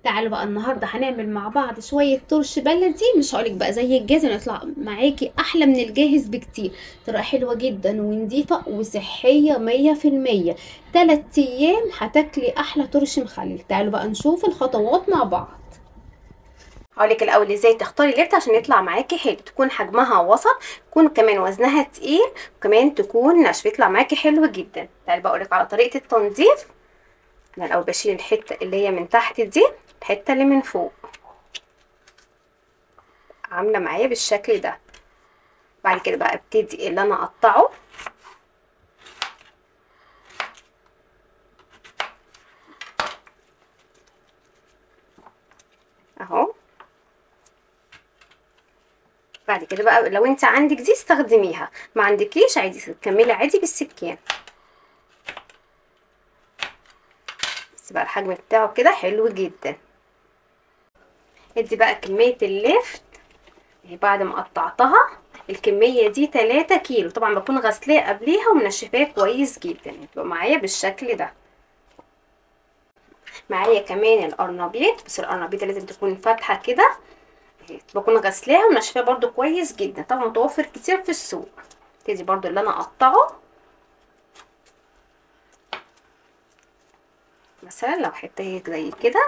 تعالوا بقى النهارده هنعمل مع بعض شويه ترش بلدي مش هقولك بقى زي الجاهز يطلع معاكي احلى من الجاهز بكتير طريقه حلوه جدا ونضيفه وصحيه مية في المية تلات ايام هتاكلي احلى ترش مخلل تعالوا بقى نشوف الخطوات مع بعض هقولك الاول ازاي تختاري اللفت عشان يطلع معاكي حلو تكون حجمها وسط تكون كمان وزنها تقيل وكمان تكون ناشفه يطلع معاكي حلو جدا تعالي بقولك على طريقه التنظيف انا الاول بشيل الحته اللي هي من تحت دي الحته اللي من فوق عامله معايا بالشكل ده بعد كده بقى ابتدي اللي انا اقطعه اهو بعد كده بقى لو انت عندك دي استخدميها ما عندكيش عادي تكملي عادي بالسكين بس بقى الحجم بتاعه كده حلو جدا ادي بقى كمية اللفت بعد ما قطعتها الكمية دي 3 كيلو طبعا بكون غسلاه قبليها ومنشفاه كويس جدا يبقى معايا بالشكل ده معايا كمان القرنبيط بس القرنبيط لازم تكون فاتحة كده بكون غسلاها ومنشفاه برده كويس جدا طبعا متوفر كتير في السوق ابتدي برده اللي انا اقطعه مثلا لو حته زي كده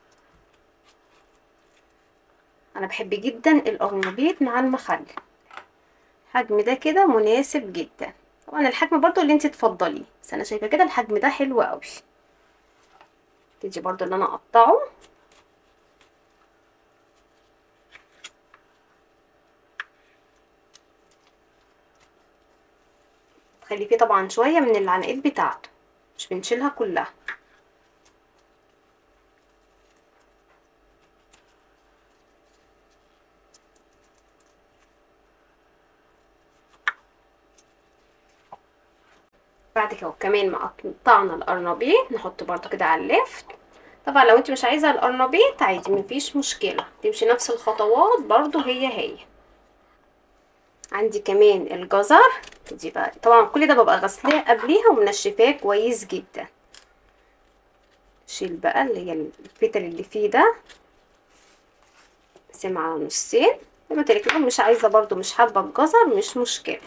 انا بحب جدا القرنبيط مع المخلل الحجم ده كده مناسب جدا طبعا الحجم برضو اللي انت تفضليه بس انا شايفه كده الحجم ده حلو قوي تيجي برضو اللي انا اقطعه تخلي فيه طبعا شويه من العناقيد بتاعته مش بنشيلها كلها بعد كده كمان ما قطعنا القرنبيط نحط برضو كده على اللفت طبعا لو انت مش عايزه القرنبيط عادي مفيش مشكله تمشي نفس الخطوات برضو هي هي عندي كمان الجزر دي بقى طبعا كل ده ببقى غسلاه قبليها ومنشفاه كويس جدا شيل بقى اللي هي الفتل اللي فيه ده اقسمها على نصين زي ما قلت لك مش عايزه برضو مش حابه الجزر مش مشكله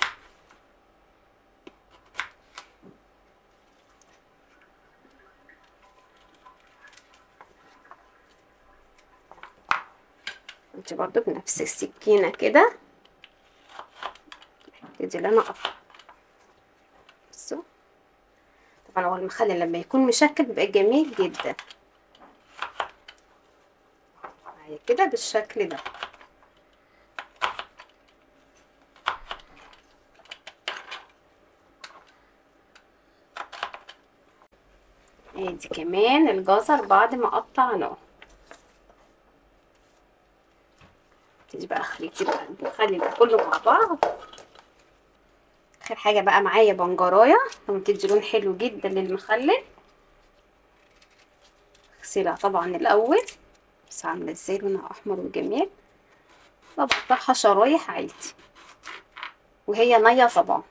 انت برضو بنفس السكينة كده ابتدي اللي انا اقطع بصوا طبعا هو المخلل لما يكون مشكل بيبقى جميل جدا معايا كده بالشكل ده ادي كمان الجزر بعد ما قطعناه تيجي بقى خليتي بقى نخلي ده كله مع بعض اخر حاجه بقى معايا بنجرايه بتدي لون حلو جدا للمخلل اغسلها طبعا الاول بس عامله ازاي لونها احمر وجميل بقطعها شرايح عادي وهي نيه طبعا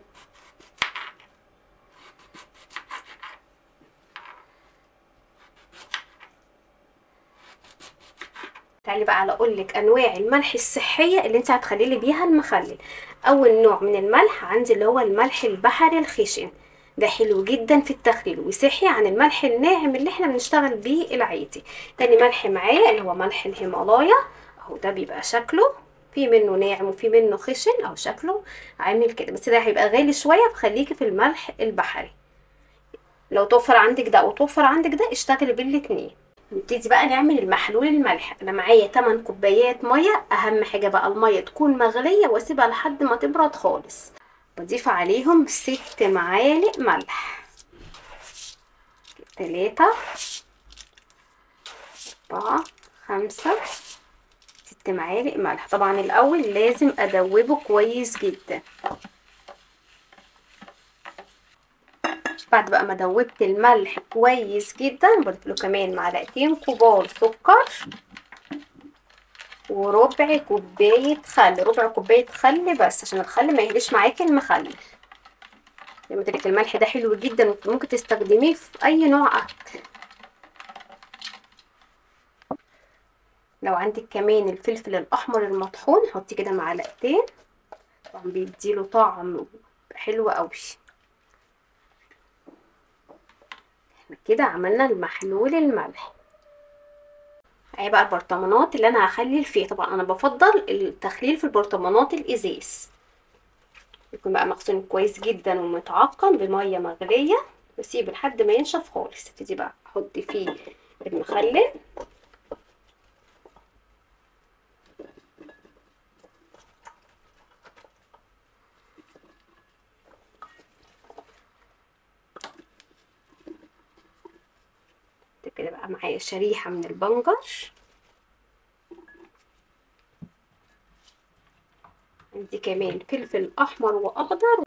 تعالي بقى على اقول لك انواع الملح الصحيه اللي انت هتخللي بيها المخلل اول نوع من الملح عندي اللي هو الملح البحري الخشن ده حلو جدا في التخليل وصحي عن الملح الناعم اللي احنا بنشتغل بيه العادي تاني ملح معايا اللي هو ملح الهيمالايا اهو ده بيبقى شكله في منه ناعم وفي منه خشن او شكله عامل كده بس ده هيبقى غالي شويه فخليكي في الملح البحري لو توفر عندك ده او توفر عندك ده اشتغلي بالاتنين نبتدي بقى نعمل المحلول الملح انا معايا 8 كوبايات ميه اهم حاجه بقى الميه تكون مغليه واسيبها لحد ما تبرد خالص بضيف عليهم ست معالق ملح تلاتة أربعة خمسة ست معالق ملح طبعا الأول لازم أدوبه كويس جدا بعد بقى ما دوبت الملح كويس جدا بضيف له كمان معلقتين كبار سكر وربع كوبايه خل ربع كوبايه خل بس عشان الخل ما يهريش معاكي المخلل زي ما قلت لك الملح ده حلو جدا ممكن تستخدميه في اي نوع اكل لو عندك كمان الفلفل الاحمر المطحون حطي كده معلقتين طبعا بيديله طعم حلو قوي احنا كده عملنا المحلول الملح اهي بقى البرطمانات اللي انا هخلل فيها طبعا انا بفضل التخليل في البرطمانات الازاز يكون بقى مغسول كويس جدا ومتعقم بميه مغليه واسيبه لحد ما ينشف خالص ابتدي بقى احط فيه المخلل كده بقى معايا شريحة من البنجر عندي كمان فلفل احمر واخضر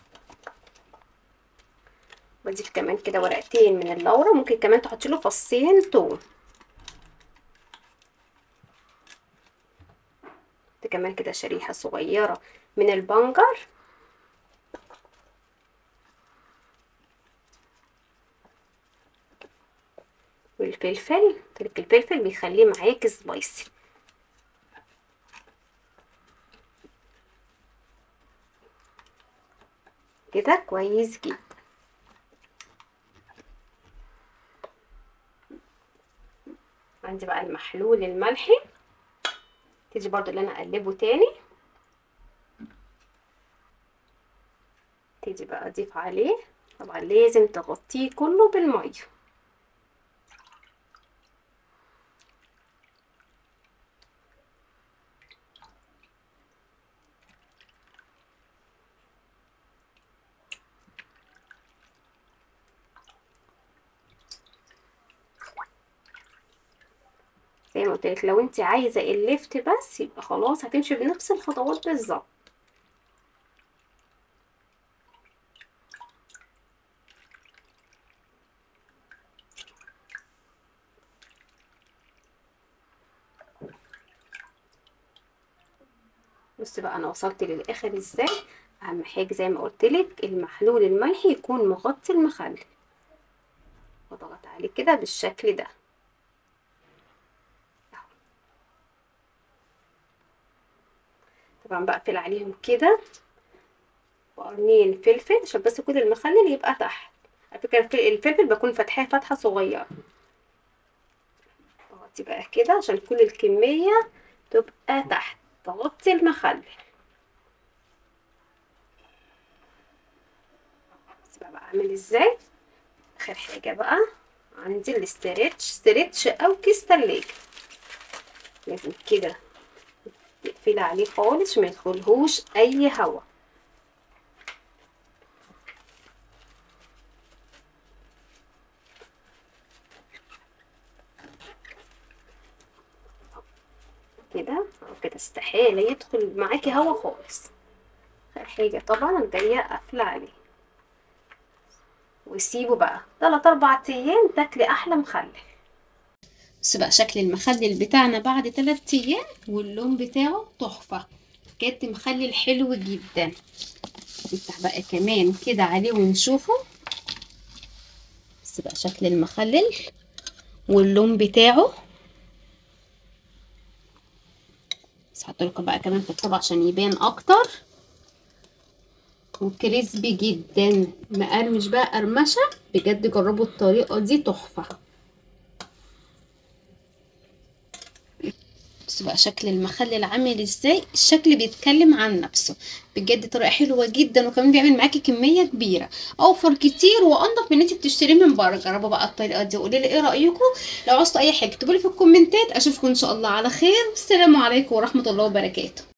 بضيف كمان كده ورقتين من اللورا ممكن كمان تحطي له فصين توم كمان كده شريحة صغيرة من البنجر والفلفل ترك الفلفل بيخليه معاكي سبايسي كده كويس جدا عندي بقى المحلول الملحي تيجي برضو اللي انا اقلبه تاني تيجي بقى اضيف عليه طبعا لازم تغطيه كله بالميه زي ما قلت لك لو انت عايزه اللفت بس يبقى خلاص هتمشي بنفس الخطوات بالظبط بص بقى انا وصلت للاخر ازاي اهم حاجه زي ما قلت لك المحلول الملحي يكون مغطي المخلل واضغط عليه كده بالشكل ده طبعا بقفل عليهم كده وقرنين فلفل عشان بس كل المخلل يبقى تحت على فكره الفلفل بكون فاتحاه فتحه صغيره تغطي بقى كده عشان كل الكميه تبقى تحت تغطي المخلل بس بقى بعمل ازاي اخر حاجه بقى عندي الاستريتش ستريتش او كيس تلاجة لازم كده تقفلي عليه خالص ما يدخلهوش اي هوا كده او كده استحاله يدخل معاكي هوا خالص اخر حاجه طبعا جايه قافله عليه وسيبه بقى 3 4 ايام تاكلي احلى مخلل بص بقى شكل المخلل بتاعنا بعد 3 ايام واللون بتاعه تحفه بجد مخلل حلو جدا نفتح بقى كمان كده عليه ونشوفه بص بقى شكل المخلل واللون بتاعه بس هحطلكم بقى كمان في الطبق عشان يبان اكتر وكريسبي جدا مقرمش بقى قرمشه بجد جربوا الطريقه دي تحفه بصوا بقى شكل المخلل عامل ازاي الشكل بيتكلم عن نفسه بجد طريقه حلوه جدا وكمان بيعمل معاكي كميه كبيره اوفر كتير وانضف من انت بتشتريه من بره جربوا بقى الطريقه دي وقولوا لي ايه رايكم لو عوزتوا اي حاجه اكتبوا لي في الكومنتات اشوفكم ان شاء الله على خير والسلام عليكم ورحمه الله وبركاته